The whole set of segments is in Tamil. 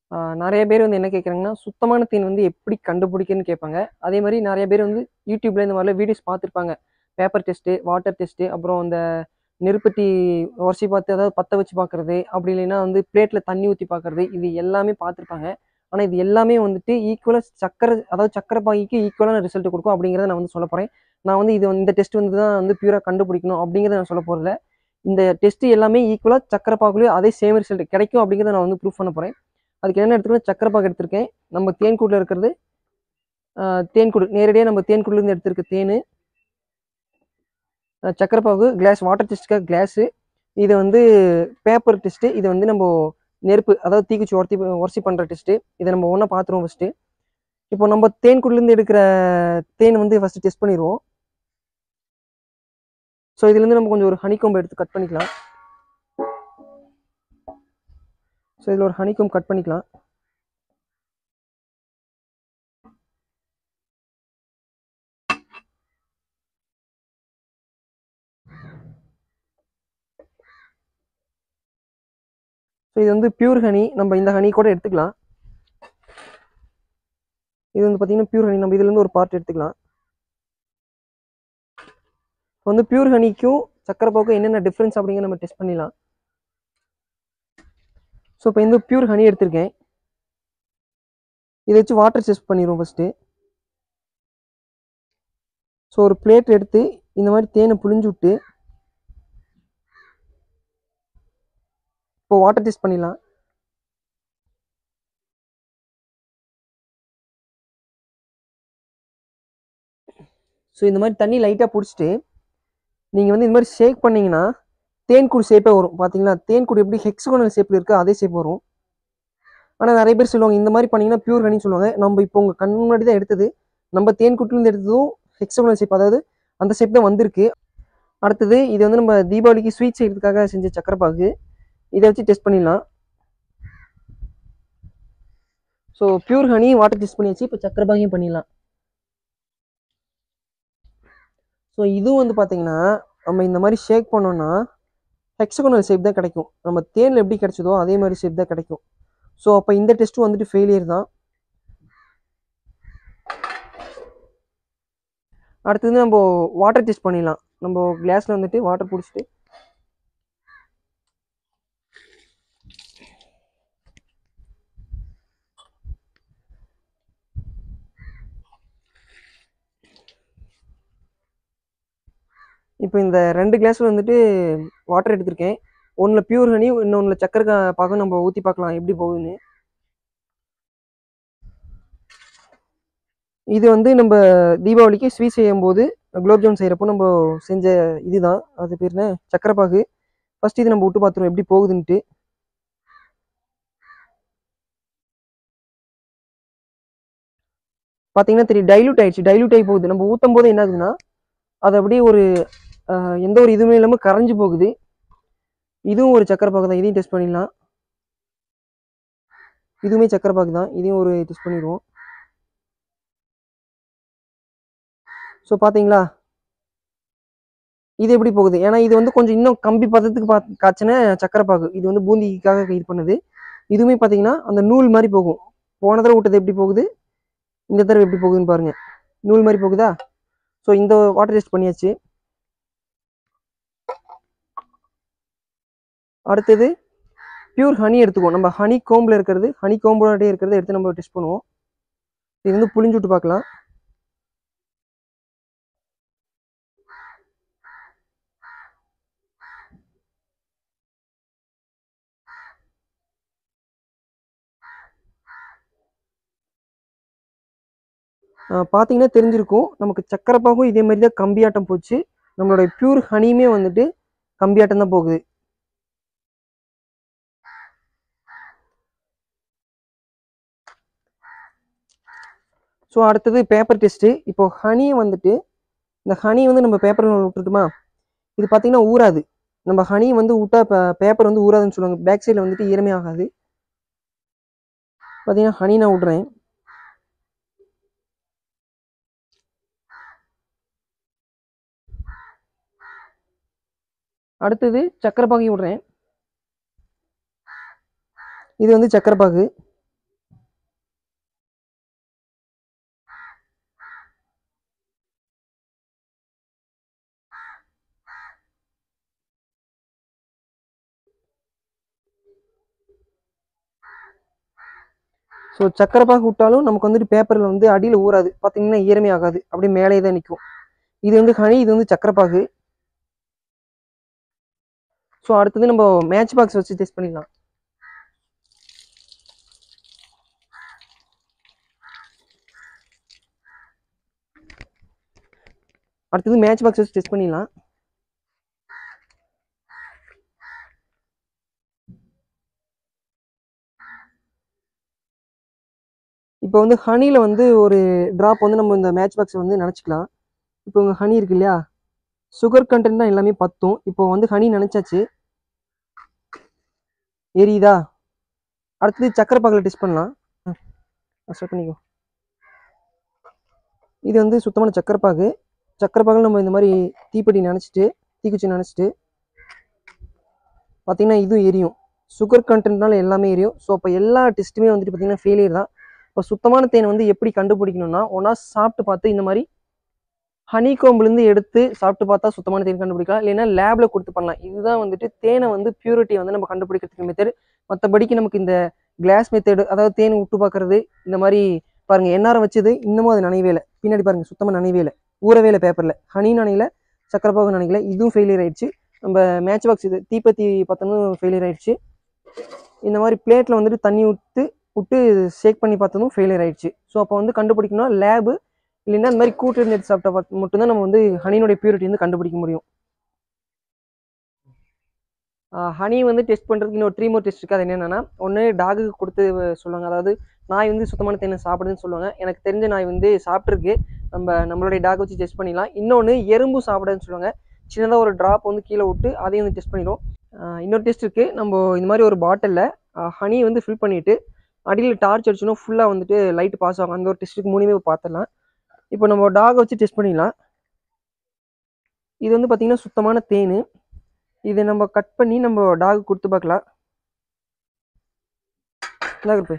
ஆஹ் நிறைய பேர் வந்து என்ன கேட்குறாங்கன்னா சுத்தமான தேன் வந்து எப்படி கண்டுபிடிக்கன்னு கேட்பாங்க அதே மாதிரி நிறைய பேர் வந்து யூடியூப்ல இந்த மாதிரிலாம் வீடியோஸ் பார்த்துருப்பாங்க பேப்பர் டெஸ்ட்டு வாட்டர் டெஸ்ட்டு அப்புறம் இந்த நெருப்பட்டி உரசி பார்த்து அதாவது பற்ற வச்சு பார்க்குறது அப்படி இல்லைன்னா வந்து பிளேட்டில் தண்ணி ஊற்றி பார்க்குறது இது எல்லாமே பார்த்துருப்பாங்க ஆனால் இது எல்லாமே வந்துட்டு ஈக்குவலாக சக்கரை அதாவது சக்கரை பாகிக்கு ஈக்குவலான ரிசல்ட் கொடுக்கும் அப்படிங்கிறத நான் வந்து சொல்ல போகிறேன் நான் வந்து இது வந்து- இந்த டெஸ்ட் வந்து தான் வந்து பியூராக கண்டுபிடிக்கணும் அப்படிங்கிறத நான் சொல்ல போகிறதில்ல இந்த டெஸ்ட் எல்லாமே ஈக்குவலாக சக்கரை பாகுலேயும் அதே சேம் ரிசல்ட் கிடைக்கும் அப்படிங்கிறத நான் வந்து ப்ரூஃப் பண்ண போகிறேன் அதுக்கு என்ன எடுத்துருக்கேன் சக்கரை பாகு எடுத்திருக்கேன் நம்ம தேன்கூட்டில் இருக்கிறது ஆஹ், தேன்கூடு நேரடியாக நம்ம தேன்கூடுலேருந்து எடுத்திருக்க தேன் ஆஹ், சக்கரை பாகு கிளாஸ் வாட்டர் டெஸ்ட்டுக்காக கிளாஸு இது வந்து பேப்பர் டெஸ்ட்டு இது வந்து நம்ம நெருப்பு அதாவது தீக்குச்சி உரத்தி உரசி பண்ணுற டெஸ்ட்டு இதை நம்ம ஒன்றா பார்த்துருவோம் ஃபஸ்ட்டு இப்போ நம்ம தேன்கூடுலேருந்து எடுக்கிற தேன் வந்து ஃபஸ்ட்டு டெஸ்ட் பண்ணிடுவோம் ஸோ இதுலேருந்து நம்ம கொஞ்சம் ஒரு ஹனிகோம்பு எடுத்து கட் பண்ணிக்கலாம் ஸோ இதில் ஒரு ஹனிகோம் கட் பண்ணிக்கலாம் ஸோ இது வந்து பியூர் ஹனி நம்ம இந்த ஹனி கூட எடுத்துக்கலாம் இது வந்து பார்த்தீங்கன்னா பியூர் ஹனி நம்ம இதுலேருந்து ஒரு பார்ட் எடுத்துக்கலாம் இப்போ வந்து பியூர் ஹனிக்கும் சக்கரை பாவுக்கும் என்னென்ன டிஃப்ரென்ஸ் அப்படிங்கிற நம்ம டெஸ்ட் பண்ணிடலாம் ஸோ இப்போ இந்த பியூர் ஹனி எடுத்திருக்கேன் இதை வச்சு வாட்டர் டெஸ்ட் பண்ணிடுவோம் ஃபஸ்ட்டு ஸோ ஒரு பிளேட் எடுத்து இந்த மாதிரி தேனை புழிஞ்சு விட்டு இப்போ வாட்டர் டெஸ்ட் பண்ணிடலாம் ஸோ இந்த மாதிரி தண்ணி லைட்டாக பிடிச்சிட்டு நீங்கள் வந்து இந்த மாதிரி ஷேக் பண்ணீங்கன்னா தேன்கூடு ஷேப்பே வரும் பார்த்தீங்களா தேன்கூடு எப்படி ஹெக்ஸகோனல் ஷேப்பில் இருக்கோ அதே ஷேப் வரும் ஆனால் நிறைய பேர் சொல்லுவாங்க இந்த மாதிரி பண்ணீங்கன்னா பியூர் ஹனின்னு சொல்லுவாங்க நம்ம இப்போ உங்கள் கண் முன்னாடி தான் எடுத்தது நம்ம தேன்கூட்டிலேருந்து எடுத்ததும் ஹெக்ஸகோனல் ஷேப் அதாவது அந்த ஷேப் தான் வந்திருக்கு அடுத்தது இது வந்து நம்ம தீபாவளிக்கு ஸ்வீட் செய்யறதுக்காக செஞ்ச சக்கரை பாகு இதை வச்சு டெஸ்ட் பண்ணிடலாம் so pure honey water test பண்ணியாச்சு இப்போ சக்கரை பாகையும் பண்ணிடலாம் ஸோ இதுவும் வந்து பார்த்தீங்கன்னா நம்ம இந்த மாதிரி ஷேக் பண்ணோம்னா ஹெக்ஸகோனல் ஷேப் தான் கிடைக்கும் நம்ம தேனில் எப்படி கிடைச்சதோ அதே மாதிரி ஷேப் தான் கிடைக்கும் ஸோ அப்போ இந்த டெஸ்ட்டும் வந்துட்டு ஃபெயிலியர் தான் அடுத்தது நம்ம வாட்டர் டெஸ்ட் பண்ணிடலாம் நம்ம கிளாஸில் வந்துட்டு வாட்டர் பிடிச்சிட்டு இப்போ இந்த ரெண்டு கிளாஸில் வந்துட்டு வாட்டர் எடுத்திருக்கேன் ஒன்றில் பியூர் ஹனி இன்னொன்றில் சக்கரை கா- பாகம் நம்ம ஊற்றி பார்க்கலாம் எப்படி போகுதுன்னு இது வந்து நம்ம தீபாவளிக்கு ஸ்வீட் செய்யும்போது குலோப் ஜாமுன் செய்கிறப்போ நம்ம செஞ்ச இதுதான் அது பேர் என்ன சக்கரை பாகு ஃபர்ஸ்ட் இது நம்ம விட்டு பார்த்துருவோம் எப்படி போகுதுன்ட்டு பார்த்தீங்கன்னா தெரியும் டைல்யூட் ஆயிடுச்சு டைல்யூட் ஆகி போகுது நம்ம ஊற்றும் போது என்ன ஆகுதுன்னா அது அப்படியே ஒரு ஆஹ், எந்த ஒரு இதுவுமே இல்லாமல் கரைஞ்சு போகுது இதுவும் ஒரு சக்கரை பாகு தான் இதையும் டெஸ்ட் பண்ணிடலாம் இதுவுமே சக்கரை பாகு தான் இதையும் ஒரு டெஸ்ட் பண்ணிடுவோம் ஸோ பார்த்தீங்களா இது எப்படி போகுது ஏன்னா இது வந்து கொஞ்சம் இன்னும் கம்பி பதத்துக்கு பா காய்ச்சின சக்கரை பாகு இது வந்து பூந்திக்காக இது பண்ணுது இதுவுமே பார்த்தீங்கன்னா அந்த நூல் மாதிரி போகும் போன தடவை விட்டது எப்படி போகுது இந்த தடவை எப்படி போகுதுன்னு பாருங்க நூல் மாதிரி போகுதா ஸோ இந்த வாட்டர் டெஸ்ட் பண்ணியாச்சு அடுத்தது பியூர் ஹனி எடுத்துக்குவோம் நம்ம ஹனி கோம்பில் இருக்கிறது ஹனி கோம்போடே இருக்கிறத எடுத்து நம்ம டெஸ்ட் பண்ணுவோம் இது வந்து புளிஞ்சு விட்டு பார்க்கலாம் ஆஹ் பார்த்தீங்கன்னா தெரிஞ்சிருக்கும் நமக்கு சக்கரை பாகும் இதே மாதிரி தான் கம்பியாட்டம் போச்சு நம்மளுடைய பியூர் ஹனியுமே வந்துட்டு கம்பியாட்டம் தான் போகுது ஸோ அடுத்தது பேப்பர் டெஸ்ட்டு இப்போ ஹனி வந்துட்டு இந்த ஹனி வந்து நம்ம பேப்பரில் விட்டுட்டுமா இது பார்த்தீங்கன்னா ஊறாது நம்ம ஹனி வந்து விட்டா பேப்பர் வந்து ஊறாதுன்னு சொல்லுவாங்க பேக் சைடில் வந்துட்டு ஈரமே ஆகாது பார்த்தீங்கன்னா ஹனி நான் விட்றேன் அடுத்தது சக்கரை பாகையும் விட்றேன் இது வந்து சக்கரை பாகு ஸோ சக்கரை பாகு விட்டாலும் நமக்கு வந்துட்டு பேப்பரில் வந்து அடியில் ஊறாது பார்த்தீங்கன்னா ஈரமே ஆகாது அப்படியே மேலே தான் நிற்கும் இது வந்து ஹனி இது வந்து சக்கரை பாகு ஸோ அடுத்தது நம்ம மேட்ச் பாக்ஸ் வச்சு டெஸ்ட் பண்ணிடலாம் அடுத்தது மேட்ச் பாக்ஸ் வச்சு டெஸ்ட் பண்ணிடலாம் இப்போ வந்து ஹனியில் வந்து ஒரு ட்ராப் வந்து நம்ம இந்த மேட்ச் பாக்ஸை வந்து நினச்சிக்கலாம் இப்போ உங்கள் ஹனி இருக்கு இல்லையா சுகர் கண்டென்ட் தான் எல்லாமே பத்தும் இப்போ வந்து ஹனி நினச்சாச்சு எரியுதா அடுத்தது சக்கரை பாகில் டெஸ்ட் பண்ணலாம் ஸ்டார்ட் பண்ணிக்கோ இது வந்து சுத்தமான சக்கரை பாகு சக்கரை பாகில் நம்ம இந்த மாதிரி தீப்பெட்டி நினச்சிட்டு தீக்குச்சி நினச்சிட்டு பார்த்தீங்கன்னா இதுவும் எரியும் சுகர் கண்டென்ட்னால எல்லாமே எரியும் ஸோ அப்போ எல்லா டெஸ்ட்டுமே வந்துட்டு பார்த்தீங்கன்னா ஃபெயிலியர் தான் இப்போ சுத்தமான தேனை வந்து எப்படி கண்டுபிடிக்கணும்னா ஒன்றா சாப்பிட்டு பார்த்து இந்த மாதிரி ஹனி கோம்புலேருந்து எடுத்து சாப்பிட்டு பார்த்தா சுத்தமான தேன் கண்டுபிடிக்கலாம் இல்லைன்னா லேபில் கொடுத்து பண்ணலாம் இதுதான் வந்துட்டு தேனை வந்து பியூரிட்டி வந்து நம்ம கண்டுபிடிக்கிறதுக்கு மெத்தட் மற்றபடிக்கு நமக்கு இந்த கிளாஸ் மெத்தடு அதாவது தேன் விட்டு பார்க்கறது இந்த மாதிரி பாருங்க எந்நேரம் வச்சது இன்னமும் அது நனையவே இல்லை பின்னாடி பாருங்க சுத்தமாக நனையவே இல்லை ஊறவே இல்லை பேப்பரில் ஹனி நனையில சக்கரை பாகு நனைக்கல இதுவும் ஃபெயிலியர் ஆயிடுச்சு நம்ம மேட்ச் பாக்ஸ் இது தீப்பத்தி பார்த்ததும் ஃபெயிலியர் ஆயிடுச்சு இந்த மாதிரி பிளேட்டில் வந்துட்டு தண்ணி விட்டு விட்டு ஷேக் பண்ணி பார்த்ததும் ஃபெயிலியர் ஆயிடுச்சு ஸோ அப்போ வந்து கண்டுபிடிக்கணும் லேபு இல்லைன்னா இந்த மாதிரி கூட்டு இருந்து எடுத்து சாப்பிட்டா பார்த்து மட்டும்தான் நம்ம வந்து ஹனியினுடைய பியூரிட்டி வந்து கண்டுபிடிக்க முடியும் ஹனி வந்து டெஸ்ட் பண்ணுறதுக்கு இன்னொரு த்ரீ மோர் டெஸ்ட் இருக்குது அது என்னென்னா ஒன்று டாகுக்கு கொடுத்து சொல்லுவாங்க அதாவது நாய் வந்து சுத்தமான தேனை சாப்பிடுதுன்னு சொல்லுவாங்க எனக்கு தெரிஞ்ச நாய் வந்து சாப்பிட்ருக்கு நம்ம நம்மளுடைய டாக் வச்சு டெஸ்ட் பண்ணிடலாம் இன்னொன்று எறும்பு சாப்பிடுதுன்னு சொல்லுவாங்க சின்னதாக ஒரு ட்ராப் வந்து கீழே விட்டு அதையும் வந்து டெஸ்ட் பண்ணிடுவோம் இன்னொரு டெஸ்ட் இருக்குது நம்ம இந்த மாதிரி ஒரு பாட்டிலில் ஹனி வந்து ஃபில் பண்ணிவிட்டு அடியில் டார்ச் அடிச்சோன்னா ஃபுல்லாக வந்துட்டு லைட் பாஸ் ஆகும் அந்த ஒரு டெஸ்ட்டுக்கு மூணுமே பார்த்துடலாம் இப்போ நம்ம டாகை வச்சு டெஸ்ட் பண்ணிடலாம் இது வந்து பார்த்திங்கன்னா சுத்தமான தேன் இதை நம்ம கட் பண்ணி நம்ம டாக் கொடுத்து பார்க்கலாம் இந்தா இருப்பு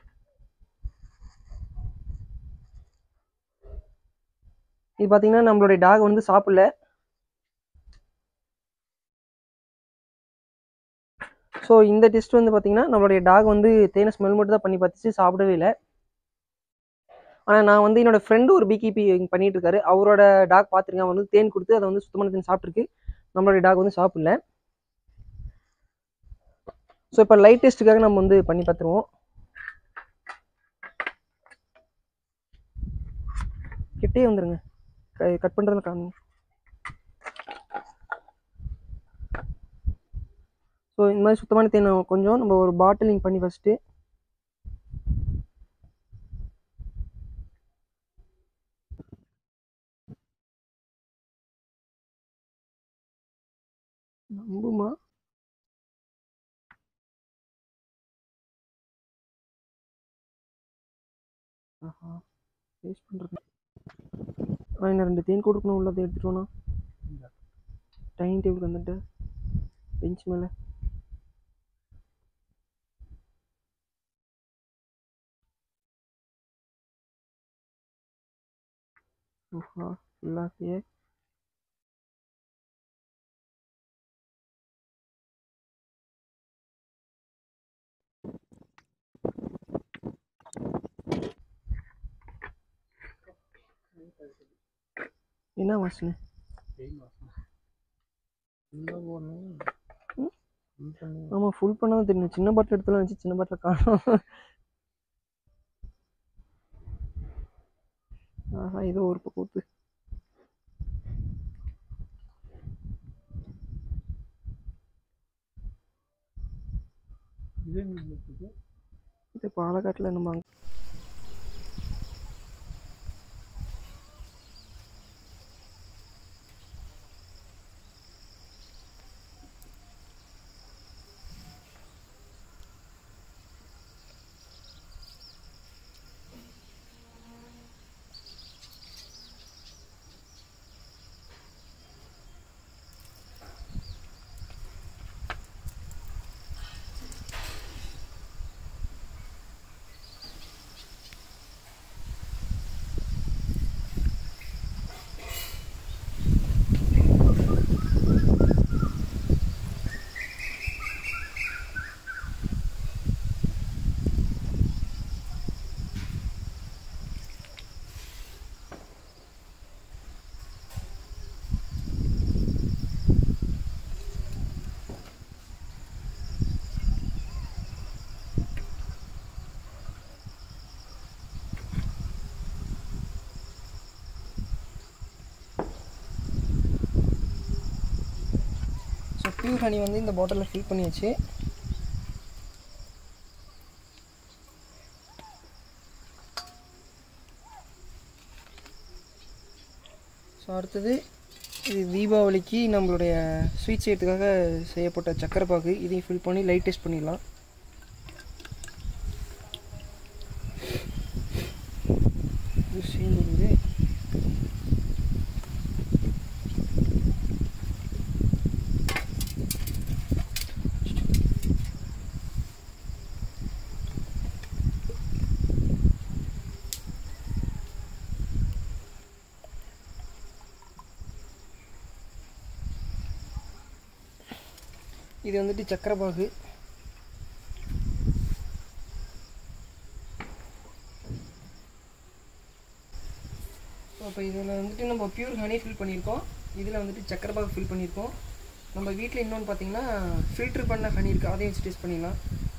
இது பார்த்தீங்கன்னா நம்மளுடைய டாக் வந்து சாப்பிடல ஸோ இந்த டெஸ்ட் வந்து பார்த்தீங்கன்னா நம்மளுடைய டாக் வந்து தேனை ஸ்மெல் மட்டும் தான் பண்ணி பார்த்துச்சு சாப்பிடவே இல்லை ஆனால் நான் வந்து என்னோட ஃப்ரெண்டு ஒரு பிகிபி பண்ணிட்டு இருக்காரு அவரோட டாக் பார்த்துருக்கேன் அவர் வந்து தேன் கொடுத்து அதை வந்து சுத்தமான தேன் சாப்பிட்ருக்கு நம்மளுடைய டாக் வந்து சாப்பிடல ஸோ இப்போ லைட் டெஸ்ட்டுக்காக நம்ம வந்து பண்ணி பார்த்துருவோம் கிட்டே வந்துருங்க கட் பண்ணுறதுல காணும் ஸோ இந்த மாதிரி சுத்தமான தேனை கொஞ்சம் நம்ம ஒரு பாட்டிலிங் பண்ணி ஃபஸ்ட்டு நம்புமா ஆஹா வேஸ்ட் பண்ணுறது ஆ இன்னும் ரெண்டு தேன் கொடுக்கணும் உள்ளதை எடுத்துட்டோண்ணா டைனிங் டேபிள் வந்துட்டு பெஞ்ச் மேலே ஆஹா ஃபுல்லாக என்ன வாசனை ஆமாம் ஃபுல் பண்ணாதான் தெரியும் சின்ன பாட்டில் எடுத்துலாம் வச்சு சின்ன பாட்டில் காணும் ஆஹா ஏதோ ஒரு பக்கம் ஊத்து இது பாலக்காட்டில் நம்ம அங்க- பியூர் ஹனி வந்து இந்த பாட்டிலில் ஃபில் பண்ணியாச்சு ஸோ அடுத்தது இது தீபாவளிக்கு நம்மளுடைய ஸ்வீட் செய்யறதுக்காக செய்யப்பட்ட சக்கரை பாகு இதையும் ஃபில் பண்ணி லைட் டெஸ்ட் பண்ணிடலாம் இது சேர்ந்துருக்குது இது வந்துட்டு சக்கரை பாகு அப்போ இதில் வந்துட்டு நம்ம பியூர் ஹனி ஃபில் பண்ணியிருக்கோம் இதில் வந்துட்டு சக்கரை பாகு ஃபில் பண்ணியிருக்கோம் நம்ம வீட்டில் இன்னொன்று பார்த்தீங்கன்னா ஃபில்ட்ரு பண்ண ஹனி இருக்குது அதையும் வச்சு டேஸ்ட் பண்ணிடலாம்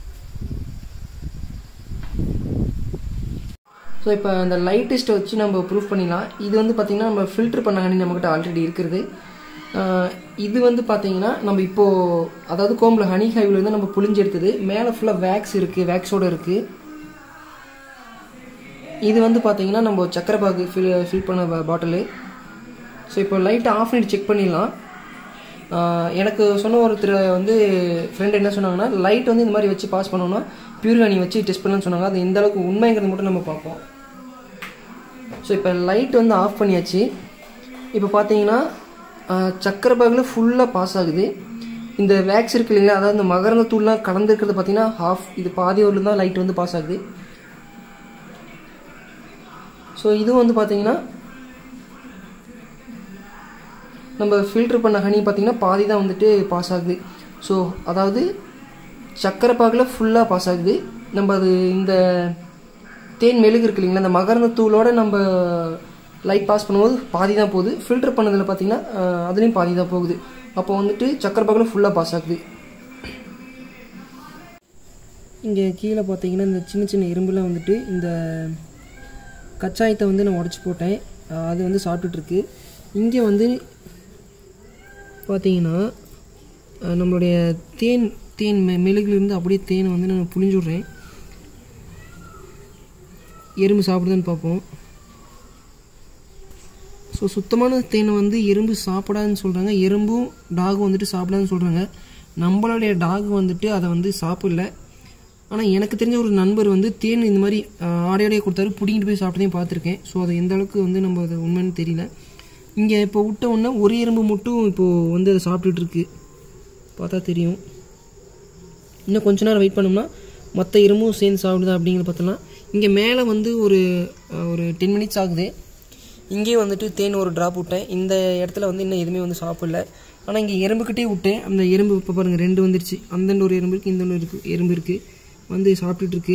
ஸோ இப்போ அந்த லைட் டெஸ்ட்டை வச்சு நம்ம ப்ரூஃப் பண்ணிடலாம் இது வந்து பார்த்திங்கன்னா நம்ம ஃபில்ட்ரு பண்ண ஹனி நம்மக்கிட்ட ஆல்ரெடி இருக்கிறது ஆஹ் இது வந்து பார்த்தீங்கன்னா நம்ம இப்போது அதாவது கோம்பில் ஹனி ஹைவில் வந்து நம்ம புளிஞ்சு எடுத்தது மேலே ஃபுல்லாக வேக்ஸ் இருக்குது வேக்ஸோடு இருக்குது இது வந்து பார்த்தீங்கன்னா நம்ம சக்கரை பாகு ஃபில் ஃபில் பண்ண பாட்டிலு ஸோ இப்போ லைட்டை ஆஃப் பண்ணிட்டு செக் பண்ணிடலாம் ஆஹ் எனக்கு சொன்ன ஒருத்தர் வந்து ஃப்ரெண்ட் என்ன சொன்னாங்கன்னா லைட் வந்து இந்த மாதிரி வச்சு பாஸ் பண்ணோம்னா பியூர் ஹனி வச்சு டெஸ்ட் பண்ணலாம்னு சொன்னாங்க அது எந்த அளவுக்கு உண்மைங்கிறது மட்டும் நம்ம பார்ப்போம் ஸோ இப்போ லைட் வந்து ஆஃப் பண்ணியாச்சு இப்போ பார்த்தீங்கன்னா ஆஹ் சக்கரை பாகில் ஃபுல்லாக பாஸ் ஆகுது இந்த வேக்ஸ் இருக்கு இல்லைங்களா அதாவது இந்த மகரந்த தூள்லாம் கலந்துருக்கிறது பார்த்தீங்கன்னா ஹாஃப் இது பாதி ஒரு தான் லைட் வந்து பாஸ் ஆகுது ஸோ இதுவும் வந்து பார்த்தீங்கன்னா நம்ம ஃபில்ட்ரு பண்ண ஹனி பார்த்தீங்கன்னா பாதி தான் வந்துட்டு பாஸ் ஆகுது ஸோ அதாவது சக்கரை பாகில் ஃபுல்லாக பாஸ் ஆகுது நம்ம அது இந்த தேன் மெழுகு இருக்கு இல்லைங்களா அந்த மகரந்த தூளோட நம்ம லைட் பாஸ் பண்ணும்போது பாதி தான் போகுது ஃபில்டர் பண்ணதில் பார்த்தீங்கன்னா அஹ், அதுலேயும் பாதி தான் போகுது அப்போ வந்துட்டு சக்கரை பாகில் ஃபுல்லாக பாஸ் ஆகுது இங்கே கீழே பார்த்தீங்கன்னா இந்த சின்ன சின்ன எறும்புலாம் வந்துட்டு இந்த கச்சாயத்தை வந்து நான் உடச்சி போட்டேன் அஹ், அது வந்து சாப்பிட்டுட்ருக்கு இங்கே வந்து பார்த்தீங்கன்னா அஹ், நம்மளுடைய தேன் தேன் மெ மெழுகுலேருந்து அப்படியே தேனை வந்து நான் புழிஞ்சு விட்றேன் எறும்பு சாப்பிடுதான்னு பார்ப்போம் ஸோ சுத்தமான தேனை வந்து எறும்பு சாப்பிடாதுன்னு சொல்கிறாங்க எறும்பும் டாகும் வந்துட்டு சாப்பிடாதுன்னு சொல்கிறாங்க நம்மளுடைய டாக் வந்துட்டு அதை வந்து சாப்பிடல ஆனால் எனக்கு தெரிஞ்ச ஒரு நண்பர் வந்து தேன் இந்த மாதிரி ஆஹ், ஆடையோடையே கொடுத்தாரு பிடிங்கிட்டு போய் சாப்பிட்டதையும் பார்த்துருக்கேன் ஸோ அது எந்த அளவுக்கு வந்து நம்ம அது உண்மைன்னு தெரியல இங்கே இப்போ விட்ட உடனே ஒரு எறும்பு மட்டும் இப்போது வந்து அதை சாப்பிட்டுட்டு இருக்கு பார்த்தா தெரியும் இன்னும் கொஞ்ச நேரம் வெயிட் பண்ணோம்னா மற்ற எறும்பும் சேர்ந்து சாப்பிடுதா அப்படிங்கிறத பார்த்தலாம் இங்கே மேலே வந்து ஒரு அஹ், ஒரு டென் மினிட்ஸ் ஆகுது இங்கேயும் வந்துட்டு தேன் ஒரு ட்ராப் விட்டேன் இந்த இடத்துல வந்து இன்னும் எதுவுமே வந்து சாப்பிடல ஆனால் இங்கே எறும்புக்கிட்டே விட்டேன் அந்த எறும்பு இப்போ பாருங்கள் ரெண்டு வந்துருச்சு அந்தண்டு ஒரு எறும்பு இருக்குது இந்த ஒன்று இருக்குது எறும்பு இருக்குது வந்து சாப்பிட்டுட்டு இருக்கு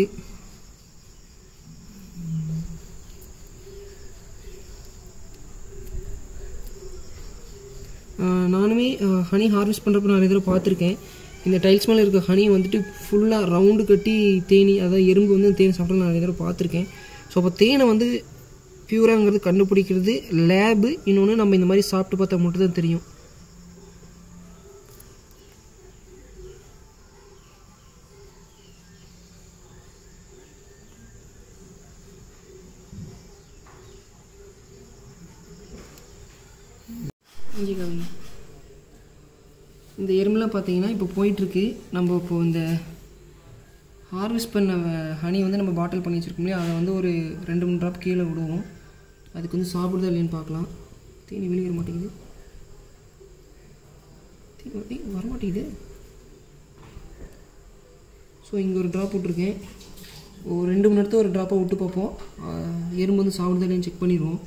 ஆஹ் நானுமே ஹனி ஹார்வெஸ்ட் பண்ணுறப்ப நிறைய தடவை பார்த்துருக்கேன் இந்த டைல்ஸ் மேலே இருக்க ஹனி வந்துட்டு ஃபுல்லாக ரவுண்டு கட்டி தேனி அதாவது எறும்பு வந்து தேன் சாப்பிட்டு நான் நிறைய தடவை பார்த்துருக்கேன் ஸோ அப்போ தேனை வந்து பியூராங்கிறது கண்டுபிடிக்கிறது லேபு இன்னொன்று நம்ம இந்த மாதிரி சாப்பிட்டு பார்த்தா மட்டும் தான் தெரியும் இங்கே காமிங்க. இந்த எறும்புலாம் பார்த்தீங்கன்னா இப்போ போயிட்டுருக்கு நம்ம இப்போ இந்த ஹார்வெஸ்ட் பண்ண ஹனி வந்து நம்ம பாட்டில் பண்ணி வச்சுருக்கோம் இல்லையா அதை வந்து ஒரு ரெண்டு மூணு ட்ராப் கீழே விடுவோம் அதுக்கு வந்து சாப்பிடுதா இல்லையான்னு பார்க்கலாம் தேனி வெளியே வர மாட்டேங்குது தேனி ஏய், வர மாட்டேங்குது ஸோ இங்கே ஒரு ட்ராப் விட்ருக்கேன் ஒரு ரெண்டு மணி நேரத்துக்கு ஒரு ட்ராப்பாக விட்டு பார்ப்போம் ஆஹ், எறும்பு வந்து சாப்பிடுதா இல்லையான்னு செக் பண்ணிடுவோம்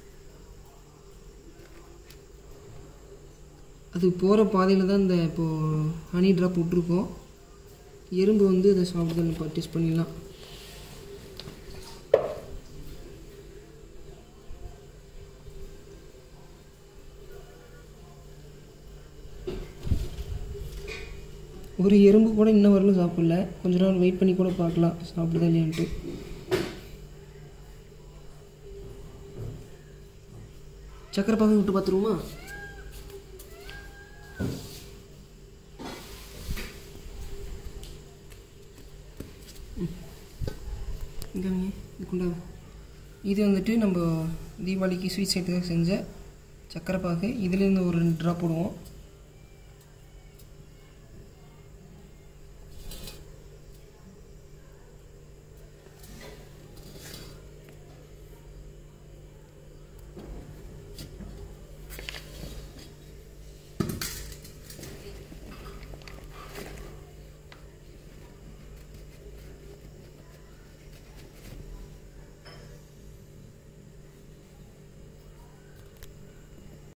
அது போகிற பாதையில் தான் இந்த இப்போது ஹனி ட்ராப் விட்ருக்கோம் எறும்பு வந்து இதை சாப்பிடுதல் இப்போ டெஸ்ட் பண்ணிடலாம் ஒரு எறும்பு கூட இன்னும் வரலும் சாப்பிடல கொஞ்ச நாள் வெயிட் பண்ணி கூட பார்க்கலாம் சாப்பிடுதா இல்லையான்ட்டு சக்கரை பாகம் விட்டு பார்த்துருவோமா இதாங்க இது குண்டா இது வந்துட்டு நம்ம தீபாவளிக்கு ஸ்வீட் செய்யறதுக்காக செஞ்ச சக்கரை பாகு இதுலேருந்து ஒரு ரெண்டு ட்ராப் போடுவோம்